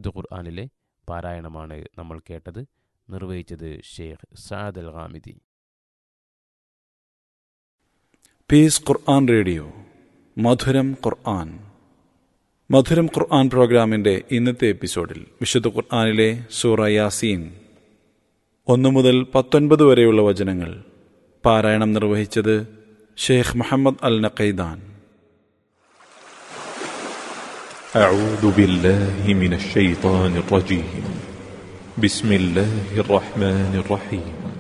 വിശുദ്ധ ഖുർആാനിലെ പാരായണമാണ് നമ്മൾ കേട്ടത് നിർവഹിച്ചത് Sheikh Saad Al Hamidi peace Quran radio മധുരം ഖുർആൻ മധുരം ഖുർആൻ പ്രോഗ്രാമിന്റെ ഇന്നത്തെ എപ്പിസോഡിൽ വിശുദ്ധ ഖുർആനിലെ സൂറ യാസീൻ ഒന്നു മുതൽ പത്തൊൻപത് വരെയുള്ള വചനങ്ങൾ പാരായണം നിർവഹിച്ചത് ഷെയ്ഖ് മുഹമ്മദ് അൽ നഖൈദാൻ أعوذ بالله من الشيطان الرجيم بسم الله الرحمن الرحيم